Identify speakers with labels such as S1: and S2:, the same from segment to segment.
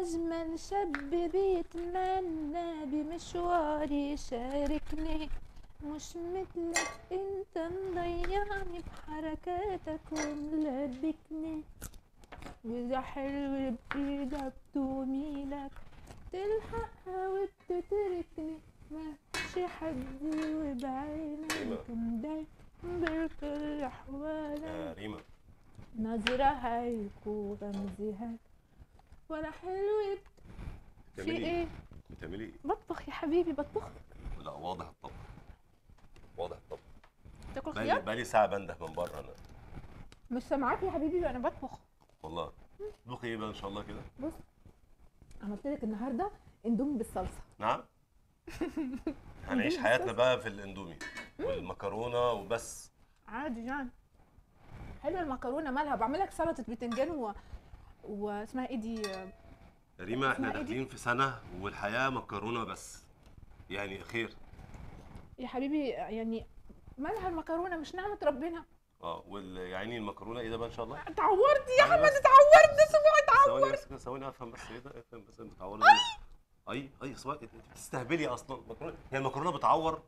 S1: أجمل شاب بيتمنى بمشواري يشاركني مش مثلك انت مضيعني بحركاتك وملبكني وإذا حلو بإيدك توميلك تلحقها وبتتركني ماشي حدي وبعينك مدايق بكل أحوالك
S2: يا ريما
S1: نظرة هيك وغمزة هيك ولا حلوة في
S2: بتعملي
S1: ايه؟
S2: بتعملي ايه؟
S1: بطبخ يا حبيبي بطبخ
S2: لا واضح الطبخ واضح الطبخ
S1: تاكل
S2: بقالي
S1: خيار؟
S2: بقالي ساعة بنده من بره انا
S1: مش سامعاك يا حبيبي انا بطبخ
S2: والله تطبخي ايه بقى ان شاء الله كده؟
S1: بص عملت لك النهارده اندومي بالصلصه
S2: نعم؟ هنعيش حياتنا بقى في الاندومي والمكرونة وبس
S1: عادي يعني حلوه المكرونه مالها بعمل لك سلطه بتنجان و... واسمها ايه دي
S2: ريما احنا
S1: اسمها إيه دي؟
S2: داخلين في سنة والحياة مكرونة بس يعني خير
S1: يا حبيبي يعني مالها المكرونه مش نعمه ربنا
S2: اه وال يعني المكرونة ايه ده بقى ان شاء الله؟
S1: اتعورت يا
S2: أيوة
S1: احمد
S2: بس.
S1: اتعورت ده سبوعي
S2: ثواني
S1: اتعور
S2: بس كده ثواني افهم بس ايه ده افهم بس انت بتعوري اي اي اي سواء انت بتستهبلي اصلا مكرونة هي المكرونة بتعور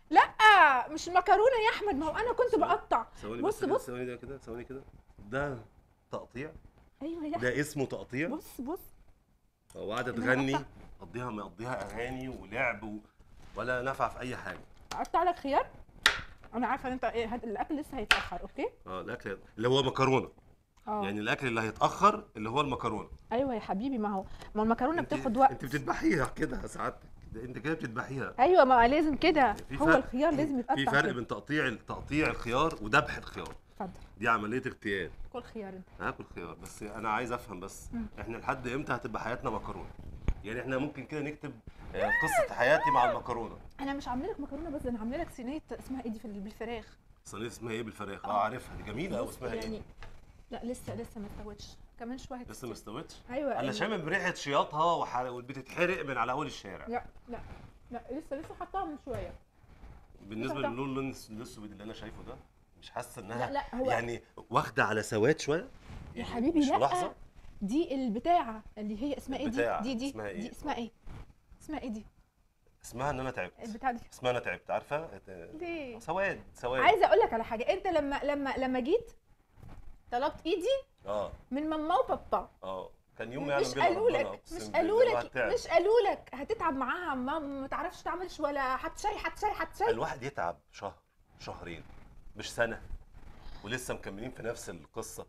S1: لا مش المكرونه يا احمد ما هو انا كنت بقطع
S2: ثواني
S1: بص
S2: بس
S1: بص
S2: ثواني ده كده ثواني كده ده تقطيع
S1: ايوه يا
S2: ده اسمه تقطيع
S1: بص بص
S2: وقاعده
S1: إنها
S2: تغني
S1: قطع.
S2: قضيها مقضيها اغاني ولعب و... ولا نفع في اي حاجه
S1: اقطع لك خيار انا عارفه ان انت ايه هت- الاكل لسه هيتاخر اوكي
S2: اه الاكل اللي هو مكرونه
S1: اه
S2: يعني الاكل اللي هيتاخر اللي هو المكرونه
S1: ايوه يا حبيبي ما هو ما المكرونه
S2: انت-
S1: بتاخد وقت
S2: انت بتذبحيها كده سعادتك ده انت كده بتذبحيها
S1: ايوه ما لازم كده
S2: في
S1: هو
S2: فرق-
S1: الخيار لازم يتقطع
S2: في فرق
S1: كده.
S2: بين تقطيع تقطيع الخيار وذبح الخيار
S1: اتفضل
S2: دي عمليه اغتيال
S1: كل خيار انت
S2: هاكل خيار بس انا عايز افهم بس
S1: مم.
S2: احنا لحد امتى هتبقى حياتنا مكرونه يعني احنا ممكن كده نكتب آه، قصه حياتي مع المكرونه
S1: انا مش عامله لك مكرونه بس انا عامله لك صينيه اسمها ايه دي في بالفراخ
S2: صينيه اسمها ايه بالفراخ اه
S1: آه.
S2: عارفها دي جميله قوي
S1: بص
S2: اسمها
S1: يعني
S2: ايه
S1: لا لسه لسه ما استوتش كمان شويه
S2: لسه ما
S1: تستوي.
S2: استوتش
S1: ايوه
S2: انا
S1: أيوة.
S2: شامم ريحه شياطها وح- وبتتحرق من على اول الشارع
S1: لا لا لا لسه لسه حطاها من شويه
S2: بالنسبه
S1: طبعا.
S2: للون اللون الاسود اللي انا شايفه ده مش حاسه انها
S1: لا لا هو
S2: يعني واخده على سواد شويه
S1: يا
S2: يعني
S1: حبيبي
S2: مش
S1: لا
S2: ملاحظه
S1: دي البتاعه اللي هي اسمها ايه
S2: البتاعة.
S1: دي دي دي
S2: اسمها إيه؟
S1: دي اسمها ايه اسمها ايه دي
S2: اسمها ان انا تعبت
S1: البتاعه دي
S2: اسمها انا تعبت عارفه
S1: ليه
S2: سواد سواد
S1: عايزه اقول لك على حاجه انت لما لما لما جيت طلبت ايدي
S2: اه
S1: من ماما وبابا
S2: اه كان يوم يعلم
S1: مش
S2: بيه
S1: قالوا
S2: ربنا،
S1: لك
S2: أقسم
S1: مش
S2: بالله
S1: قالوا
S2: الواحد
S1: لك
S2: تعب.
S1: مش قالوا لك هتتعب معاها ما ما تعرفش تعملش ولا حت شاي حت شاي حت شاي
S2: الواحد يتعب شهر شهرين مش سنه ولسه مكملين في نفس القصه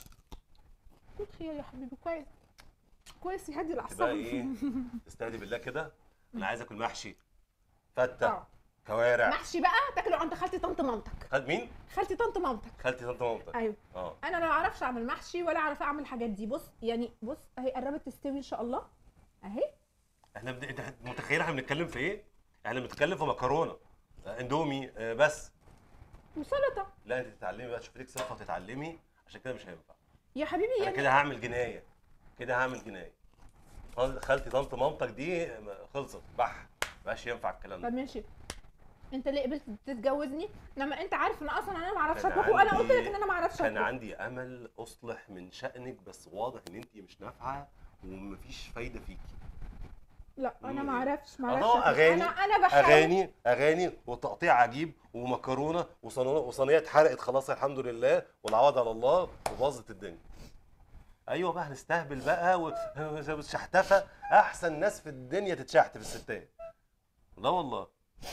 S1: كل خير يا حبيبي كويس كويس يهدي
S2: تبقى
S1: الاعصاب
S2: ايه استهدي بالله كده انا عايز اكل محشي فته
S1: آه.
S2: كوارع
S1: محشي بقى تاكله عند خالتي طنط مامتك
S2: خد مين
S1: خالتي طنط مامتك
S2: خالتي طنط مامتك
S1: ايوه
S2: اه
S1: انا ما اعرفش اعمل محشي ولا اعرف اعمل الحاجات دي بص يعني بص اهي قربت تستوي ان شاء الله اهي
S2: احنا بد... انت متخيل احنا بنتكلم في ايه احنا بنتكلم في مكرونه آه، اندومي آه، بس
S1: وسلطه
S2: لا انت تتعلمي بقى تشوفي لك صفه وتتعلمي عشان كده مش هينفع
S1: يا حبيبي
S2: انا
S1: يعني
S2: كده هعمل جنايه كده هعمل جنايه خال- خالتي طنط مامتك دي خلصت بح مبقاش ينفع الكلام
S1: طب
S2: ده
S1: ماشي انت ليه قبلت تتجوزني لما انت عارف ان اصلا انا ما اعرفش
S2: كان
S1: اطبخ وانا
S2: عندي-
S1: قلت لك ان انا ما اعرفش
S2: كان
S1: اطبخ
S2: عندي امل اصلح من شانك بس واضح ان انت مش نافعه ومفيش فايده فيكي
S1: لا انا
S2: مم.
S1: ما اعرفش ما
S2: أهو
S1: اعرفش
S2: أغاني-
S1: انا انا بحاول
S2: اغاني اغاني وتقطيع عجيب ومكرونه وصينيه وصينيه اتحرقت خلاص الحمد لله والعوض على الله وباظت الدنيا ايوه بقى هنستهبل بقى والشحتفه احسن ناس في الدنيا تتشحتف الستات لا والله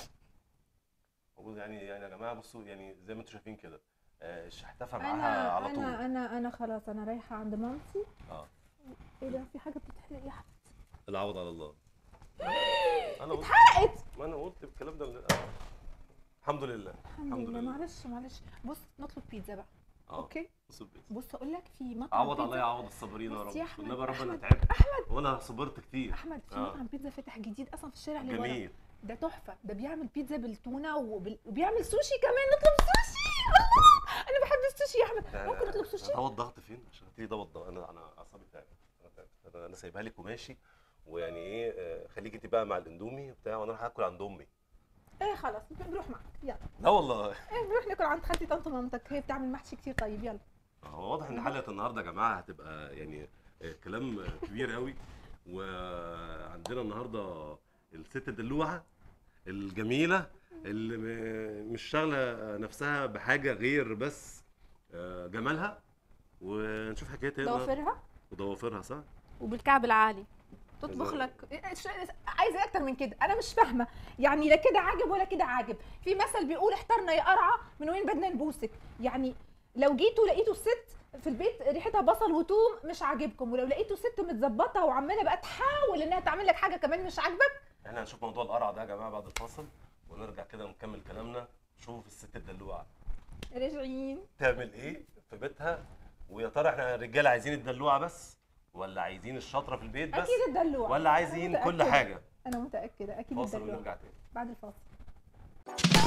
S2: يعني يعني يا جماعه بصوا يعني زي ما انتم شايفين كده آه، الشحتفه معاها
S1: انا
S2: على طول
S1: انا انا انا خلاص انا رايحه عند مامتي
S2: اه
S1: ايه ده في حاجه بتتحرق يا حبيبتي
S2: العوض على الله انا قلت
S1: اتحرقت
S2: ما انا قلت الكلام ده من- الحمد لله
S1: الحمد لله معلش معلش بص نطلب بيتزا بقى
S2: اه
S1: اوكي
S2: بص البيت.
S1: بص اقول لك في مطعم
S2: عوض الله
S1: بيتزا
S2: يعوض الصابرين يا
S1: بص
S2: رب
S1: يا أحمد،
S2: والنبي يا رب انا
S1: أحمد،
S2: تعبت احمد وانا صبرت كتير
S1: احمد في
S2: آه.
S1: مطعم بيتزا فاتح جديد اصلا في الشارع اللي ورا
S2: جميل
S1: ده تحفه ده بيعمل بيتزا بالتونه وبال... وبيعمل سوشي كمان نطلب سوشي الله انا بحب السوشي يا احمد ممكن نطلب سوشي
S2: هو الضغط فين عشان تيجي ده الضغط انا انا اعصابي تعبت انا تعبت انا انا سايبها لك وماشي ويعني ايه آه، خليكي انت بقى مع الاندومي وبتاع وانا رايح اكل عند امي
S1: ايه خلاص نروح معاك يلا
S2: لا والله
S1: ايه نروح ناكل عند خالتي طنط مامتك هي بتعمل محشي كتير طيب يلا
S2: هو واضح ان حلقه النهارده يا جماعه هتبقى يعني آه، كلام آه، كبير قوي وعندنا النهارده الست الدلوعه الجميله اللي م- مش شاغله نفسها بحاجه غير بس آه، جمالها ونشوف حكايتها إيه النهاردة.
S1: ضوافرها
S2: وضوافرها صح؟
S1: وبالكعب العالي تطبخ
S2: كذا.
S1: لك إيش- عايزه إيه اكتر من كده انا مش فاهمه يعني لا كده عاجب ولا كده عاجب في مثل بيقول احترنا يا قرعه من وين بدنا نبوسك يعني لو جيتوا لقيتوا الست في البيت ريحتها بصل وتوم مش عاجبكم ولو لقيتوا ست متظبطه وعماله بقى تحاول انها تعمل لك حاجه كمان مش عاجبك
S2: احنا هنشوف موضوع القرع ده يا جماعه بعد الفاصل ونرجع كده ونكمل كلامنا شوف الست الدلوعه
S1: راجعين
S2: تعمل ايه في بيتها ويا ترى احنا الرجاله عايزين الدلوعه بس ولا عايزين الشطره في البيت بس
S1: اكيد الدلوع
S2: ولا عايزين
S1: أنا
S2: كل
S1: متأكدة.
S2: حاجه
S1: انا متاكده اكيد
S2: فاصل
S1: الدلوع
S2: ونرجع تاني
S1: بعد الفاصل